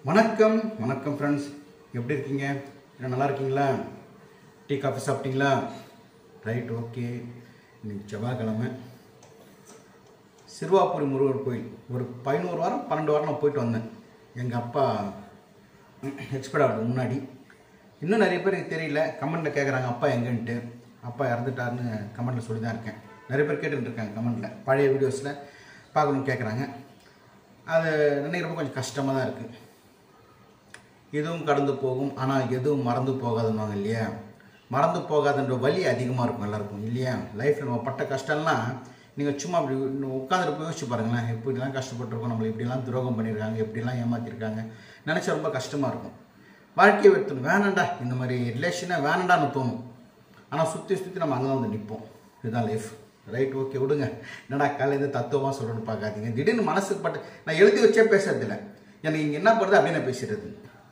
வணக்கம் வணக்கம் ஃப்ரெண்ட்ஸ் எப்படி இருக்கீங்க என்ன நல்லா இருக்கீங்களா டீ காஃபி சாப்பிட்டீங்களா ரைட் ஓகே இன்னைக்கு செவ்வாய்க்கிழமை சிறுவாபுரி முருகர் கோயில் ஒரு பதினோரு வாரம் பன்னெண்டு வாரம் நான் போயிட்டு வந்தேன் எங்கள் அப்பா எக்ஸ்பைர்ட் ஆகிறதுக்கு முன்னாடி இன்னும் நிறைய பேருக்கு தெரியல கமெண்ட்டில் கேட்குறாங்க அப்பா எங்கன்ட்டு அப்பா இறந்துட்டாருன்னு கமெண்ட்டில் சொல்லி தான் இருக்கேன் நிறைய பேர் கேட்டுட்டு இருக்காங்க கமெண்ட்டில் பழைய வீடியோஸில் பார்க்கணும்னு கேட்குறாங்க அது நினைக்கிறப்ப கொஞ்சம் கஷ்டமாக தான் இருக்குது இதுவும் கடந்து போகும் ஆனால் எதுவும் மறந்து போகாதுன்னுவாங்க இல்லையா மறந்து போகாதுன்ற வலி அதிகமாக இருக்கும் எல்லாருக்கும் இல்லையா லைஃப்பில் நம்ம பட்ட கஷ்டம்லாம் நீங்கள் சும்மா அப்படி உட்காந்துட்டு யோசிச்சு பாருங்களேன் எப்படிலாம் கஷ்டப்பட்டிருக்கோம் நம்மளை இப்படிலாம் துரோகம் பண்ணியிருக்காங்க எப்படிலாம் ஏமாற்றிருக்காங்க நினச்சா ரொம்ப கஷ்டமாக இருக்கும் வாழ்க்கையை வெறுத்தணும் வேணாண்டா இந்த மாதிரி ரிலேஷனை வேணாண்டான்னு தோணும் ஆனால் சுற்றி சுற்றி நம்ம அங்கே தான் வந்து நிற்போம் இதுதான் லைஃப் ரைட் ஓகே விடுங்க என்னடா காலையிலேருந்து தத்துவமாக சொல்கிறேன்னு பார்க்காதீங்க திடீர்னு மனசுக்கு பட்டு நான் எழுதி வச்சே பேசுறதில்ல எனக்கு இங்கே என்ன பண்ணுறது அப்படின்னு நான் பேசுறது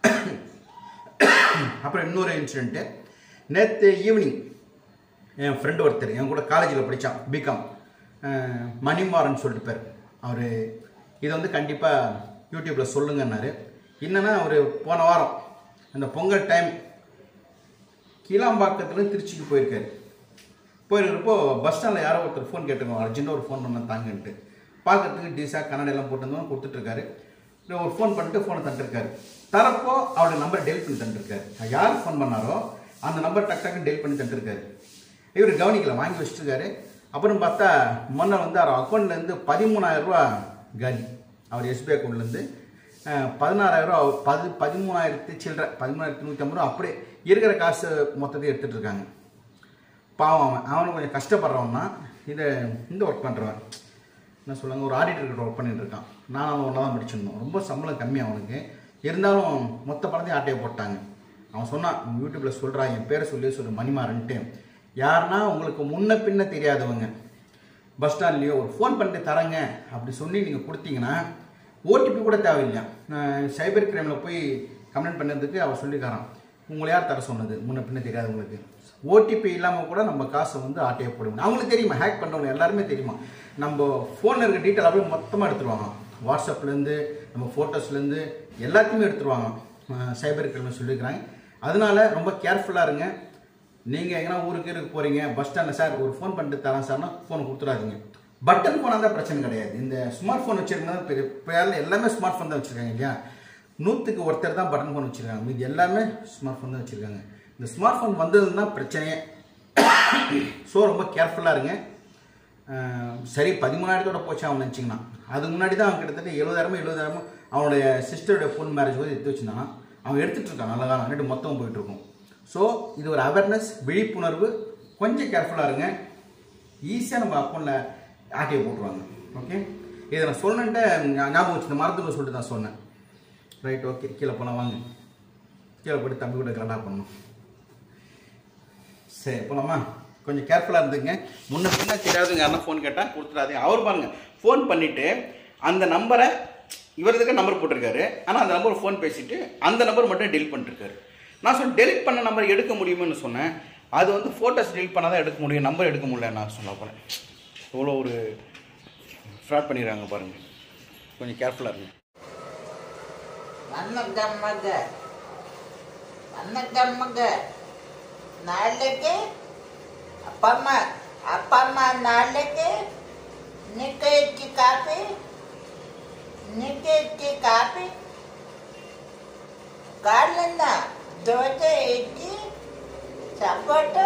அப்புறம் இன்னொரு இன்சிடென்ட்டு நேற்று ஈவினிங் என் ஃப்ரெண்டு ஒருத்தர் என் கூட காலேஜில் படித்தான் பிகாம் மணிமாறன் சொல்லிட்டு பேர் அவர் இதை வந்து கண்டிப்பாக யூடியூப்பில் சொல்லுங்கன்னாரு என்னன்னா அவர் போன வாரம் அந்த பொங்கல் டைம் கீழாம்பாக்கத்துலேருந்து திருச்சிக்கு போயிருக்காரு போயிருக்கிறப்போ பஸ் ஸ்டாண்டில் யாரோ ஒருத்தர் ஃபோன் கேட்டிருக்கோம் அர்ஜென்ட்டாக ஒரு ஃபோன் பண்ண தாங்கன்ட்டு பார்க்கறதுக்கு டீசா கன்னட எல்லாம் போட்டிருந்தோம் கொடுத்துட்ருக்காரு ஒரு ஃபோன் பண்ணிட்டு ஃபோனை தந்துருக்காரு தரப்போ அவரோட நம்பர் டெலிட் பண்ணி தந்துருக்காரு யார் ஃபோன் பண்ணாரோ அந்த நம்பர் டக் டக்குன்னு டெலிட் பண்ணி தந்துருக்காரு இவர் கவனிக்கல வாங்கி வச்சுருக்காரு அப்புறம் பார்த்தா முன்ன வந்து அவர் அக்கௌண்ட்லேருந்து பதிமூணாயிரம் ரூபா காலி அவர் எஸ்பிஐ அக்கௌண்ட்லேருந்து பதினாறாயிரம் ரூபா பதி பதிமூணாயிரத்தி சில்லற பதிமூணாயிரத்தி நூற்றி ஐம்பது ரூபா அப்படியே இருக்கிற காசு மொத்தத்தையும் எடுத்துகிட்டு இருக்காங்க பாவம் அவன் அவனும் கொஞ்சம் கஷ்டப்படுறவன்னா இதை இந்த ஒர்க் பண்ணுறவன் என்ன சொல்லுவாங்க ஒரு ஆடிட்டர் ஒர்க் பண்ணிட்டு இருக்கான் நான் அவன் ஒன்றா தான் படிச்சிருந்தோம் ரொம்ப சம்பளம் கம்மி அவனுக்கு இருந்தாலும் மொத்த பணத்தையும் ஆட்டையை போட்டாங்க அவன் சொன்னான் யூடியூப்பில் சொல்கிறான் என் பேரை சொல்லி சொல்லு மணிமாறன்ட்டு யாருன்னா உங்களுக்கு முன்ன பின்ன தெரியாதவங்க பஸ் ஸ்டாண்ட்லேயோ ஒரு ஃபோன் பண்ணிட்டு தரேங்க அப்படி சொல்லி நீங்கள் கொடுத்தீங்கன்னா ஓடிபி கூட தேவையில்லையா நான் சைபர் கிரைமில் போய் கம்ப்ளைண்ட் பண்ணதுக்கு அவர் சொல்லிக்காரான் உங்களை யார் தர சொன்னது முன்ன பின்ன தெரியாதவங்களுக்கு ஓடிபி இல்லாமல் கூட நம்ம காசை வந்து ஆட்டையை போட முடியும் அவங்களுக்கு தெரியுமா ஹேக் பண்ணுறவங்க எல்லாருமே தெரியுமா நம்ம ஃபோனில் இருக்க டீட்டெயில் அப்படியே மொத்தமாக எடுத்துருவாங்க வாட்ஸ்அப்லேருந்து நம்ம ஃபோட்டோஸ்லேருந்து எல்லாத்தையுமே எடுத்துருவாங்க சைபர் கிரைமில் சொல்லியிருக்கிறாங்க அதனால ரொம்ப கேர்ஃபுல்லாக இருங்க நீங்கள் எங்கன்னா ஊருக்கு இருக்கு போகிறீங்க பஸ் ஸ்டாண்டில் சார் ஒரு ஃபோன் பண்ணிட்டு தரேன் சார்னா ஃபோன் கொடுத்துடாதீங்க பட்டன் ஃபோனாக தான் பிரச்சனை கிடையாது இந்த ஸ்மார்ட் ஃபோன் வச்சுருந்தா பெரிய பேரில் எல்லாமே ஸ்மார்ட் ஃபோன் தான் வச்சுருக்காங்க இல்லையா நூற்றுக்கு ஒருத்தர் தான் பட்டன் ஃபோன் வச்சுருக்காங்க மீதி எல்லாமே ஸ்மார்ட் ஃபோன் தான் வச்சுருக்காங்க இந்த ஸ்மார்ட் ஃபோன் வந்ததுன்னா பிரச்சனையே ஸோ ரொம்ப கேர்ஃபுல்லாக இருங்க அஹ் சரி பதிமூணாயிரத்தோட போச்சு அவன் நினச்சிங்கன்னா அதுக்கு முன்னாடி தான் அவன் கிட்டத்தட்ட எழுபதாயிரமோ எழுபதாயிரமோ அவனுடைய சிஸ்டருடைய ஃபோன் மேரேஜ் போது எடுத்து வச்சுருந்தானா அவன் எடுத்துகிட்டு இருக்கான் நல்ல காலம் ரெண்டு மொத்தம் போயிட்டு இருக்கும் ஸோ இது ஒரு அவேர்னஸ் விழிப்புணர்வு கொஞ்சம் கேர்ஃபுல்லாக இருங்க ஈஸியாக நம்ம அக்கௌண்ட்டில் ஆட்டையை போட்டுருவாங்க ஓகே இதை நான் சொன்னேன்ட்டு ஞாபகம் வச்சு இந்த மரத்துக்கு சொல்லிட்டு தான் சொன்னேன் ரைட் ஓகே கீழே போனால் வாங்க கீழே போய்ட்டு தம்பி கூட கரெக்டாக பண்ணணும் சரி போலாமா கொஞ்சம் கேர்ஃபுல்லாக இருந்துங்க முன்ன பின்ன தெரியாதுங்க யாருன்னா ஃபோன் கேட்டால் கொடுத்துடாதீங்க அவர் பாருங்க ஃபோன் பண்ணிவிட்டு அந்த நம்பரை இவரதுக்கு நம்பர் போட்டிருக்காரு ஆனால் அந்த நம்பர் ஃபோன் பேசிட்டு அந்த நம்பர் மட்டும் டெலிட் பண்ணிருக்காரு நான் சொன்ன டெலிட் பண்ண நம்பர் எடுக்க முடியுமான்னு சொன்னேன் அது வந்து ஃபோட்டோஸ் டெலிட் பண்ணால் தான் எடுக்க முடியும் நம்பர் எடுக்க முடியல நான் சொன்ன போல இவ்வளோ ஒரு ஃப்ராட் பண்ணிடுறாங்க பாருங்கள் கொஞ்சம் கேர்ஃபுல்லாக இருங்க ನನ್ನ ಗಮ್ಮಗ ನನ್ನ ಗಮ್ಮಗ ನಾಳೆಗೆ ಅಪ್ಪಮ್ಮ ಅಪ್ಪಮ್ಮ ನಾಳೆಗೆ ನಿಕ್ಕ ಇಕ್ಕಿ ಕಾಪಿ ನಿಕ್ಕ ಇಕ್ಕಿ ಕಾಪಿ ಕಾಲಿನ ದೋಸೆ ಇಕ್ಕಿ ಸಪೋಟು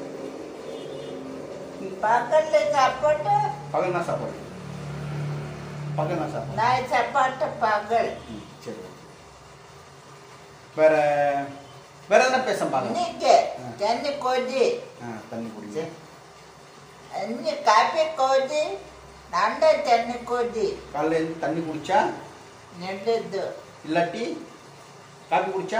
ಪಕ್ಕಲ್ಲಿ ಸಪೋಟು பகல் தான் சாப்பாடு பகல் தான் சாப்பாடு ನಾಯಿ ಸಪಾಟು ಪಗಲ್ ம், சரி வேற வேற என்ன பேச பாருங்க ನಿಕ್ಕೆ ಚೆನ್ನಿ ಕೋಜಿ ஆ தண்ணி குடிங்க அஞ்சு காப்பி கோதி நண்ட தண்ணி கோதி காலைல இருந்து தண்ணி குடிச்சா நெடுது இல்லாட்டி காப்பி குடிச்சா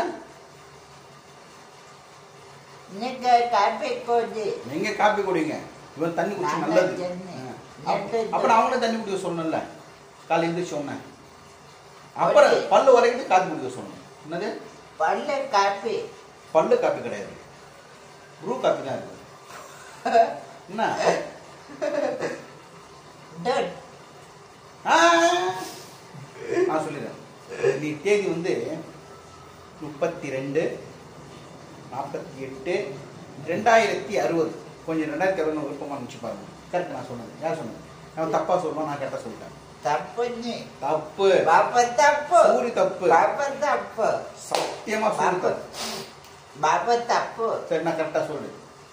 இன்னைக்கு காப்பி கோதி நீங்க காப்பி குடிங்க இவன் தண்ணி குடிச்சா நான் நல்லது தண்ணி. ஆ. நெட்டு அப்~ அப்புறம் அவங்களும் தண்ணி குடிக்க சொன்னேன்ல காலைல எழுந்திரிச்சு சொன்னேன் அப்புறம் ஓகே. பல்லு வரைக்கும் காப்பி குடிக்க சொன்னேன் என்னது பல்லு காப்பி பல்லு காப்பி கிடையாது ப்ரூ காப்பி தான் இருக்கு என்ன டட் ஆ நான் சொல்லிடுறேன் நீ தேதி வந்து முப்பத்தி ரெண்டு நாற்பத்தி எட்டு ரெண்டாயிரத்தி அறுபது கொஞ்சம் ரெண்டாயிரத்தி அறுபது விருப்பமாக நினச்சி பாருங்க கரெக்ட் நான் சொன்னது யார் சொன்னது நான் தப்பாக சொல்லுவேன் நான் கரெக்டாக சொல்லிட்டேன் தப்பு நீ தப்பு பாப்பா தப்பு சூரி தப்பு பாப்பா தப்பு சத்தியமா சூரி பாப்பா தப்பு பாப்பா தப்பு சரி நான் கரெக்டாக சொல்லு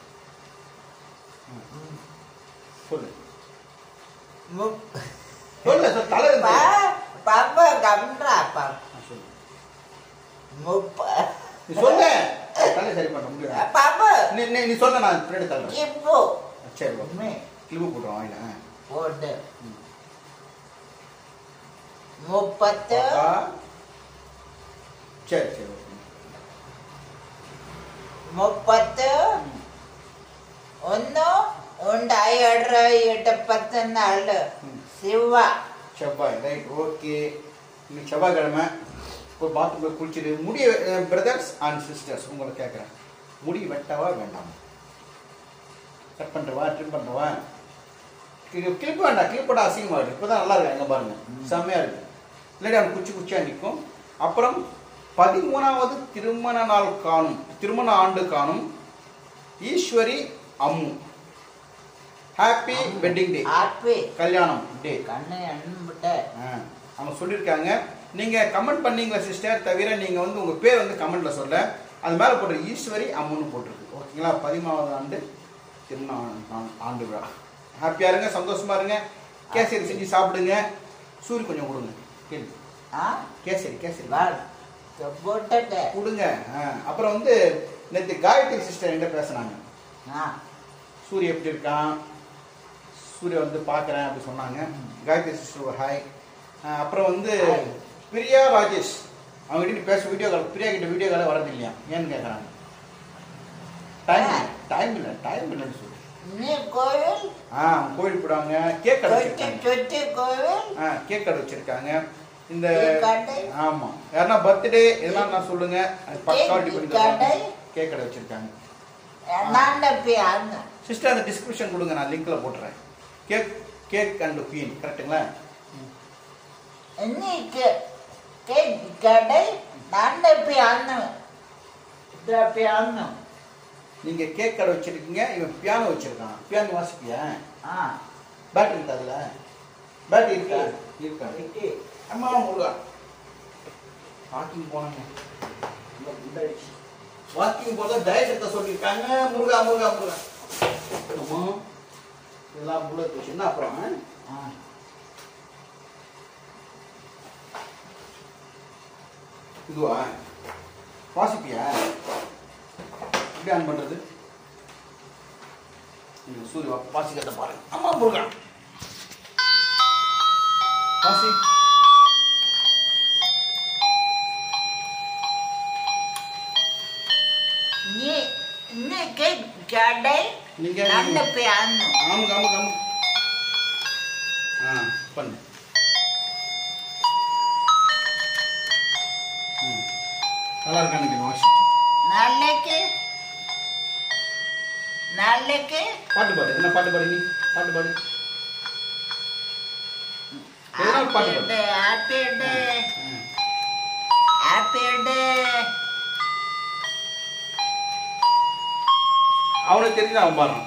சொல்லு முப்- சொல்லு சார் தலை இருக்கு. பா- பாப்பா கம்ரா பாப்பா ஆ, சொல்லு முப்ப நீ சொல்லு தலை சரி பண்ண முடியாது பாப்பா நீ நீ நீ சொல்ல நான் பின்னாடி தள்ளுறேன் இப்போ சரி ஓகே மே கிளிப்பு போட்டுருவோம் வாயில போடு முப்பத்து அப்பா. சரி சரி ஓகே ಮುಪ್ಪತ್ತು ಒಂದು ಒಂದು ಎರಡು ಎಪ್ಪತ್ತು ನಾಳು ಹ್ಮ್. ಶಿವ செவ்வாய் ரைட் ஓகே இன்னைக்கு செவ்வாய்க்கிழமை ஒரு பாத்ரூம் போய் குளிச்சுட்டு முடிய பிரதர்ஸ் அண்ட் சிஸ்டர்ஸ் உங்களை கேட்குறேன் முடி வெட்டவா வேண்டாமா கட் பண்ணுறவா ட்ரிம் பண்ணுறவா கிளிப் வேண்டாம் கிளிப் போட அசிங்கமாக இருக்கு இப்போ தான் நல்லா இருக்கு அங்கே பாருங்க செம்மையாக இருக்கு இல்லாட்டி அவன் குச்சி குச்சியாக நிற்கும் அப்புறம் பதிமூணாவது திருமண நாள் காணும் திருமண ஆண்டு காணும் Eswari Ammu happy wedding day happy கல்யாணம் டே கண்ணு அண்பிட்ட ஆ, அவங்க சொல்லியிருக்காங்க நீங்கள் கமெண்ட் பண்ணீங்களா சிஸ்டர் தவிர நீங்கள் வந்து உங்கள் பேர் வந்து கமெண்ட்டில் சொல்ல அது மேலே போட்டு ஈஸ்வரி அம்மன்னு போட்டிருக்கு ஓகேங்களா பதிமூணாவது ஆண்டு திருநாள் ஆண்டு- ஆண்டு விழா ஹாப்பியாக இருங்க சந்தோஷமா இருங்க கேசரி செஞ்சு சாப்பிடுங்க சூரி கொஞ்சம் கொடுங்க கேளு ஆ கேசரி கேசரி வா போட்டுட்டு கொடுங்க ஆ, அப்புறம் வந்து நேற்று காயத்ரி சிஸ்டர் என்கிட்ட பேசுனாங்க ஆ சூரிய எப்படி இருக்கான் சூரிய வந்து பார்க்குறேன் அப்படி சொன்னாங்க காயத்ரி சிஸ்டர் ஒரு ஹாய் அப்புறம் வந்து Hi. பிரியா ராஜேஷ் அவங்க கிட்ட நீ பேச வீடியோ கால் பிரியா கிட்ட வீடியோ காலே வரது இல்லையா ஏன்னு கேட்குறாங்க டைம் Ah. டைம் இல்லை டைம் இல்லைன்னு சொல்லி நீ கோவில் ஆ அவங்க கோயில் போடுவாங்க கேக் கடை சுற்றி வச்சிருக்காங்க சுற்றி கோவில் ஆ கேக் கடை வச்சிருக்காங்க இந்த கேக் கடை? ஆமா யாருன்னா பர்த்டே இதெல்லாம் நான் சொல்லுங்க அது பக்கா கேக் ரெடி பண்ணி கடை? தருவாங்க. கேக் கடை வச்சிருக்காங்க நான் தப்பி அண்ணன் சிஸ்டர் அந்த டிஸ்கிரிப்ஷன் கொடுங்க நான் லிங்க்ல போட்டுறேன் கேக் கேக் அண்ட் குயின் கரெக்ட்டுங்களா இன்னைக்கு கேக் கடை நான் தப்பி அண்ணன் தப்பி அண்ணன் நீங்க கேக் கடை வச்சிருக்கீங்க இவன் பியானோ வச்சிருக்கான் பியானோ வாசிப்பியா ஆ பேட்டரி இருக்கா அதுல பேட்டரி இருக்கா இருக்கா இருக்கு அம்மா முருகா வாக்கிங் போனாங்க வாக்கிங் போத டயட் எடுக்க சொல்லியிருக்காங்க முருகா முருகா முருகா அம்மா இதெல்லாம் புல்லட் வச்சு என்ன அப்புறம் ஆ இதுவா வாசிப்பியா எப்படி ஆன் பண்றது இந்த சூரிய வா- வாசிக்கிறத பாருங்க அம்மா முருகா வாசி நீ இன்னைக்கு கடை நீங்க நான் தப்பி அண்ணன் ஆமாங்க ஆமாங்க ஆமாங்க ஆ பண்ணு ம். நல்லா இருக்கா எனக்கு வாசிச்சு நாளைக்கு நாளைக்கு பாட்டு பாடு என்ன பாட்டு பாடு நீ பாட்டு பாடு எதனா ஒரு பாட்டு பாடு ஹாப்பி டே ம். ஹாப்பி டே அவனுக்கு தெரிஞ்சு அவன் பாடுறான்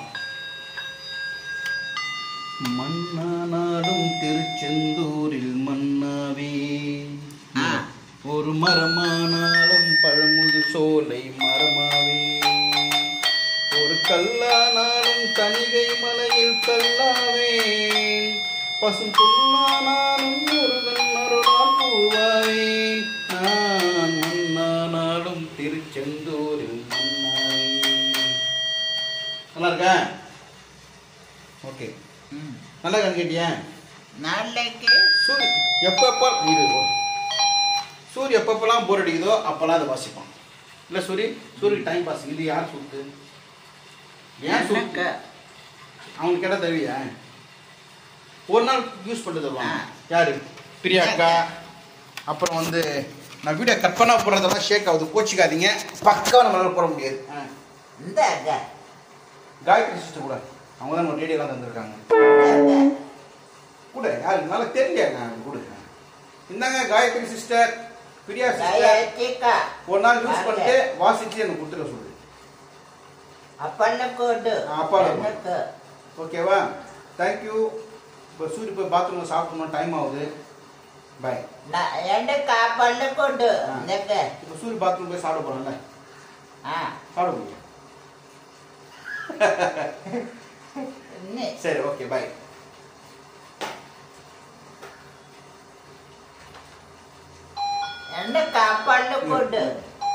மன்னானாடும் திருச்செந்தூரில் மன்னாவே ஆ. ஒரு மரமானாலும் பழமுது சோலை மரமாவே ஒரு கல்லானாலும் தனிகை மலையில் கல்லாவே பசும் புல்லானாலும் முருகன் அருளால் பூவாவே நான் மன்னானாலும் திருச்செந்தூரில் மன்னாவே நல்லா இருக்கா ஓகே நல்லா இருக்கான்னு கேட்டியா நாளைக்கு சூரிய எப்பப்போ இது சூரிய எப்பப்பெல்லாம் போர் அடிக்குதோ அப்போல்லாம் அதை வாசிப்பான் இல்லை சூரி சூரியக்கு டைம் பாஸ் இது யார் சுத்து ஏன் சுத்து எனக்கு அவனுக்கு கேட்டால் தருவியா ஒரு நாள் யூஸ் பண்ணிட்டு தருவாங்க ஆ. யாரு பிரியாக்கா அப்புறம் வந்து நான் வீடியோ கட் பண்ணா போடுறதெல்லாம் ஷேக் ஆகுது கோச்சிக்காதீங்க பக்காவாக நம்மளால போட முடியாது ஆ. இந்தாங்க காயத்ரி சிஸ்டர் கூட அவங்க தான் நம்ம ரேடியோலாம் தந்திருக்காங்க இந்தாங்க. கூட யாரு நல்லா தெரியலையாங்க கூட இந்தாங்க Gayathri sister Priya Saya sister cika. ஒரு நாள் யூஸ் பண்ணிட்டு வாசிச்சு எனக்கு கொடுத்துட சொல்லு Apa nak kode? Ah, apa nak? nak? ஓகேவா தேங்க்யூ இப்போ சூரிய போய் பாத்ரூமில் சாப்பிடணும் டைம் ஆகுது பாய் Nak yang nak apa nak kode? Ah. Nak. இப்போ சூரிய பாத்ரூம் போய் சாப்பிட போகிறோம்ல Ah, சாப்பிட முடியும் ni. சரி okay bye Yang nak apa nak kode?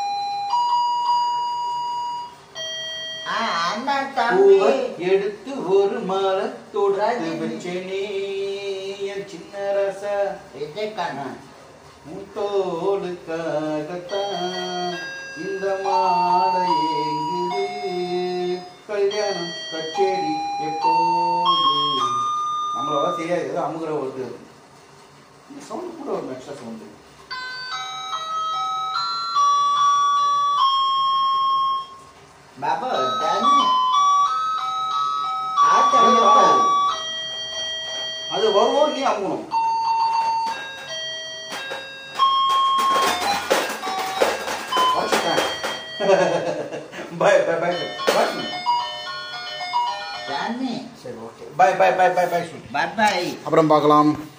Ah, anak பூவை tapi. எடுத்து ஒரு மாலை தொடுத்து ராஜி. வச்சேனே என் சின்ன ரசா Itu kan. முத்தோடுக்காகத்தான் இந்த மாலை ஏங்குது கல்யாணம் கச்சேரி எப்போது நம்மளோட தெரியாது ஏதோ அமுகிற வருது இந்த சவுண்டு கூட ஒரு extra sound Bapa, tanya. Ada lupa. அது வருவோம் நீ அமுகணும் bye bye bye bye Tanya. சரி okay bye bye bye bye bye Bye bye. அப்புறம் பார்க்கலாம்